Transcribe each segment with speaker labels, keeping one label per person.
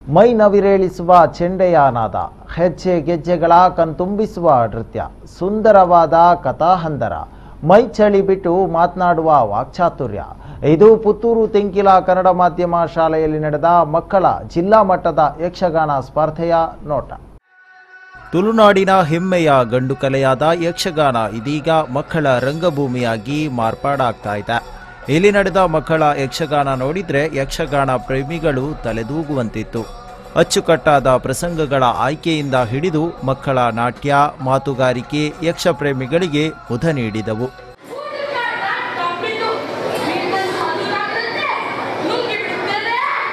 Speaker 1: ಮೈ ನವಿರೇಳಿಸುವ ಚೆಂಡೆಯ ನಾದ ಹೆಜ್ಜೆ ಗೆಜ್ಜೆಗಳ ಕಣ್ತುಂಬಿಸುವ ನೃತ್ಯ ಸುಂದರವಾದ ಕಥಾಹಂದರ ಮೈ ಚಳಿ ಬಿಟ್ಟು ಮಾತನಾಡುವ ವಾಕ್ಚಾತುರ್ಯ ಇದು ಪುತ್ತೂರು ತೆಂಕಿಲ ಕನ್ನಡ ಮಾಧ್ಯಮ ಶಾಲೆಯಲ್ಲಿ ನಡೆದ ಮಕ್ಕಳ ಜಿಲ್ಲಾ ಮಟ್ಟದ ಯಕ್ಷಗಾನ ಸ್ಪರ್ಧೆಯ ನೋಟ ತುಳುನಾಡಿನ ಹೆಮ್ಮೆಯ ಗಂಡು ಕಲೆಯಾದ ಯಕ್ಷಗಾನ ಇದೀಗ ಮಕ್ಕಳ ರಂಗಭೂಮಿಯಾಗಿ ಮಾರ್ಪಾಡಾಗ್ತಾ ಇದೆ ಇಲ್ಲಿ ನಡೆದ ಮಕ್ಕಳ ಯಕ್ಷಗಾನ ನೋಡಿದ್ರೆ ಯಕ್ಷಗಾನ ಪ್ರೇಮಿಗಳು ತಲೆದೂಗುವಂತಿತ್ತು ಅಚ್ಚುಕಟ್ಟಾದ ಪ್ರಸಂಗಗಳ ಆಯ್ಕೆಯಿಂದ ಹಿಡಿದು ಮಕ್ಕಳ ನಾಟ್ಯ ಮಾತುಗಾರಿಕೆ ಯಕ್ಷ ಪ್ರೇಮಿಗಳಿಗೆ ಮುದ ನೀಡಿದವು
Speaker 2: ತಪ್ಪಿತು ನಿನ್ನ ಹದಿನಾರರಂತೆ ನುಗ್ಗಿ ಬಿಡುತ್ತೇನೆ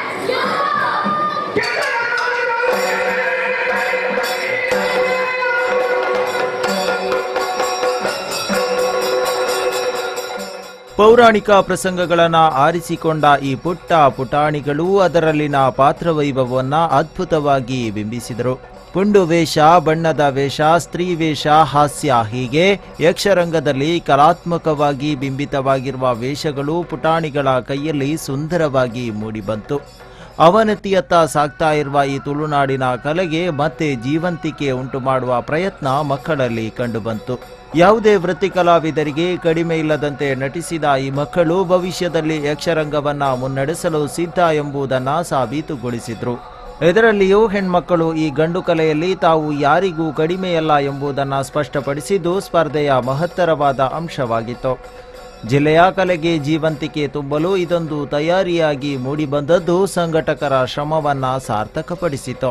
Speaker 1: ಪೌರಾಣಿಕ ಪ್ರಸಂಗಗಳನ್ನ ಆರಿಸಿಕೊಂಡ ಈ ಪುಟ್ಟ ಪುಟಾಣಿಗಳು ಅದರಲ್ಲಿನ ಪಾತ್ರವೈಭವವನ್ನ ಅದ್ಭುತವಾಗಿ ಬಿಂಬಿಸಿದರು ಪುಂಡು ವೇಷ ಬಣ್ಣದ ವೇಷ ಸ್ತ್ರೀ ವೇಷ ಹಾಸ್ಯ ಹೀಗೆ ಯಕ್ಷರಂಗದಲ್ಲಿ ಕಲಾತ್ಮಕವಾಗಿ ಬಿಂಬಿತವಾಗಿರುವ ವೇಷಗಳು ಪುಟಾಣಿಗಳ ಕೈಯಲ್ಲಿ ಸುಂದರವಾಗಿ ಮೂಡಿಬಂತು ಅವನತಿಯತ್ತ ಸಾಗ್ತಾ ಇರುವ ಈ ತುಳುನಾಡಿನ ಕಲೆಗೆ ಮತ್ತೆ ಜೀವಂತಿಕೆ ಉಂಟು ಮಾಡುವ ಪ್ರಯತ್ನ ಮಕ್ಕಳಲ್ಲಿ ಕಂಡುಬಂತು ಯಾವುದೇ ವೃತ್ತಿ ಕಲಾವಿದರಿಗೆ ಕಡಿಮೆ ಇಲ್ಲದಂತೆ ನಟಿಸಿದ ಈ ಮಕ್ಕಳು ಭವಿಷ್ಯದಲ್ಲಿ ಯಕ್ಷರಂಗವನ್ನ ಮುನ್ನಡೆಸಲು ಸಿದ್ಧ ಎಂಬುದನ್ನ ಸಾಬೀತುಗೊಳಿಸಿದ್ರು ಇದರಲ್ಲಿಯೂ ಹೆಣ್ಮಕ್ಕಳು ಈ ಗಂಡು ಕಲೆಯಲ್ಲಿ ತಾವು ಯಾರಿಗೂ ಕಡಿಮೆಯಲ್ಲ ಎಂಬುದನ್ನು ಸ್ಪಷ್ಟಪಡಿಸಿದ್ದು ಸ್ಪರ್ಧೆಯ ಮಹತ್ತರವಾದ ಅಂಶವಾಗಿತ್ತು ಜಿಲ್ಲೆಯ ಕಲೆಗೆ ಜೀವಂತಿಕೆ ತುಂಬಲು ಇದೊಂದು ತಯಾರಿಯಾಗಿ ಮೂಡಿಬಂದದ್ದು ಸಂಘಟಕರ ಶ್ರಮವನ್ನ ಸಾರ್ಥಕಪಡಿಸಿತು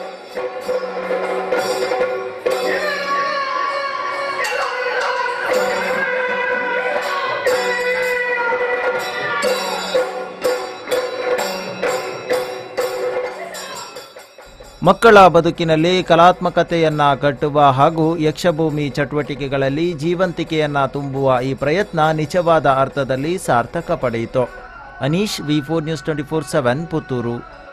Speaker 1: ಮಕ್ಕಳ ಬದುಕಿನಲ್ಲಿ ಕಲಾತ್ಮಕತೆಯನ್ನ ಕಟ್ಟುವ ಹಾಗೂ ಯಕ್ಷಭೂಮಿ ಚಟುವಟಿಕೆಗಳಲ್ಲಿ ಜೀವಂತಿಕೆಯನ್ನ ತುಂಬುವ ಈ ಪ್ರಯತ್ನ ನಿಜವಾದ ಅರ್ಥದಲ್ಲಿ ಸಾರ್ಥಕ ಪಡೆಯಿತು Anish V four news twenty four seven Puttur